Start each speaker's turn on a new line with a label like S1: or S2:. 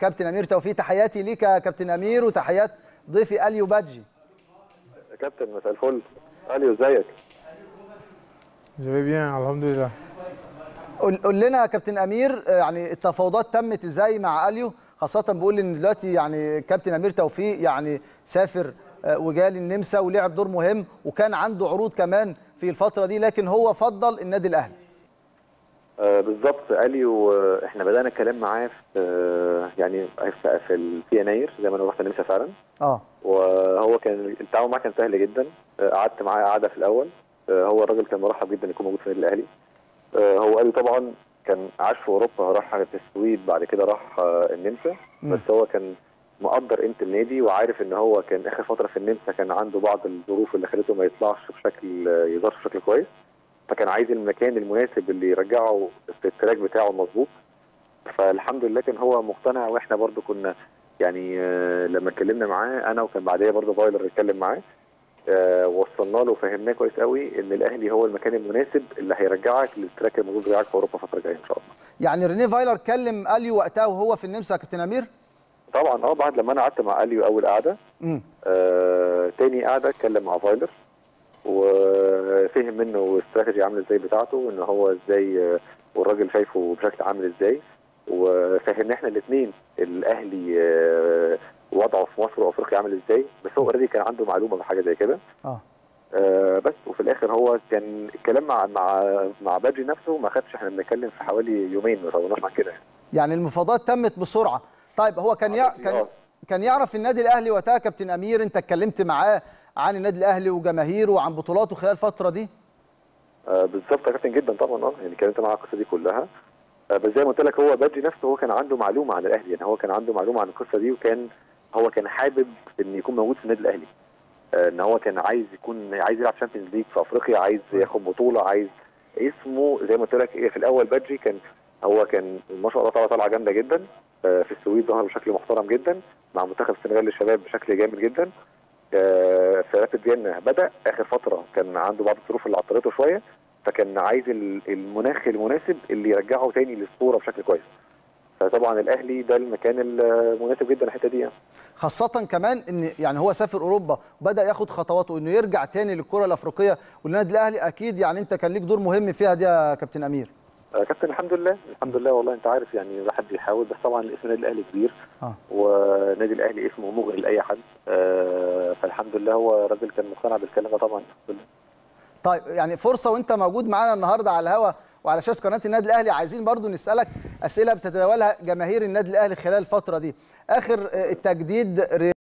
S1: كابتن امير توفيق تحياتي ليك يا كابتن امير وتحيات ضيفي اليو بادجي
S2: يا كابتن مساء الفل اليو ازيك
S3: Je vais bien, alhamdulillah.
S1: قول قول لنا يا كابتن امير آه، يعني التفاوضات تمت ازاي مع اليو خاصه بقول ان دلوقتي يعني كابتن امير توفيق يعني سافر آه، وجال النمسا ولعب دور مهم وكان عنده عروض كمان في الفتره دي لكن هو فضل النادي الاهلي
S2: آه بالظبط اليو آه، احنا بدانا الكلام معاه في آه، يعني في في, ال- في يناير زي ما انا رحت النمسا فعلا
S1: اه
S2: وهو كان التعاون معاه كان سهل جدا آه، قعدت معاه قعده في الاول آه، هو الراجل كان مرحب جدا يكون موجود في النادي الاهلي آه، هو قال لي طبعا كان عاش في اوروبا راح في السويد بعد كده راح آه، النمسا
S1: مم.
S2: بس هو كان مقدر قيمه النادي وعارف ان هو كان اخر فتره في النمسا كان عنده بعض الظروف اللي خلته ما يطلعش بشكل آه، يظهرش بشكل كويس فكان عايز المكان المناسب اللي يرجعه في التراك بتاعه المظبوط فالحمد لله كان هو مقتنع واحنا برضو كنا يعني آه، لما اتكلمنا معاه انا وكان بعديها برضو فايلر اتكلم معاه آه، وصلنا له وفهمناه كويس قوي ان الاهلي هو المكان المناسب اللي هيرجعك للتراك المظبوط بتاعك في اوروبا الفتره الجايه ان شاء الله.
S1: يعني رينيه فايلر كلم اليو وقتها وهو في النمسا يا كابتن امير
S2: طبعا اه بعد لما انا قعدت مع اليو اول قعده
S1: امم
S2: آه، تاني قعده اتكلم مع فايلر وفهم منه الاستراتيجي عامله ازاي بتاعته ان هو ازاي آه، والراجل شايفه بشكل عامل ازاي وفهمنا احنا الاثنين الاهلي آه، وضعه في مصر وافريقيا عامل ازاي بس هو اوريدي كان عنده معلومه بحاجه زي كده
S1: اه
S2: آه، بس وفي الاخر هو كان الكلام مع مع مع بادجي نفسه ما خدش احنا بنتكلم في حوالي يومين ما طولناش عن كده يعني.
S1: يعني المفاوضات تمت بسرعه طيب هو كان يع... كان
S2: آه.
S1: كان يعرف النادي الاهلي وقتها كابتن امير انت اتكلمت معاه عن النادي الاهلي وجماهيره وعن بطولاته خلال الفتره دي
S2: آه، بالظبط يا كابتن جدا طبعا اه يعني اتكلمت معاه القصه دي كلها آه، بس زي ما قلت لك هو بادجي نفسه هو كان عنده معلومه عن الاهلي يعني هو كان عنده معلومه عن القصه دي وكان هو كان حابب ان يكون موجود في النادي الاهلي آه، ان هو كان عايز يكون عايز يلعب شامبيونز ليج في افريقيا عايز ياخد بطوله عايز اسمه زي ما قلت لك إيه، في الاول بادجي كان هو كان ما شاء الله طالع طالعه جامده جدا آه، في السويد ظهر بشكل محترم جدا مع منتخب السنغال للشباب بشكل جامد جدا آه، في رابid فيينا بدا اخر فتره كان عنده بعض الظروف اللي عطلته شويه فكان عايز ال- المناخ المناسب اللي يرجعه تاني للصوره بشكل كويس فطبعا الاهلي ده المكان المناسب جدا الحته دي يعني.
S1: خاصة كمان ان يعني هو سافر اوروبا وبدا ياخد خطواته انه يرجع تاني للكرة الافريقية والنادي الاهلي اكيد يعني انت كان ليك دور مهم فيها دي يا كابتن امير
S2: آه، كابتن الحمد لله الحمد لله والله انت عارف يعني الواحد بيحاول بس طبعا اسم النادي الاهلي كبير
S1: اه
S2: والنادي الاهلي اسمه مغري لاي حد آه، فالحمد لله هو راجل كان مقتنع بالكلام ده طبعا الحمد لله.
S1: طيب يعني فرصة وانت موجود معانا النهارده على الهوا وعلى شاشة قناة النادي الاهلي عايزين برضو نسألك اسئلة بتتداولها جماهير النادي الاهلي خلال الفترة دي اخر آه، التجديد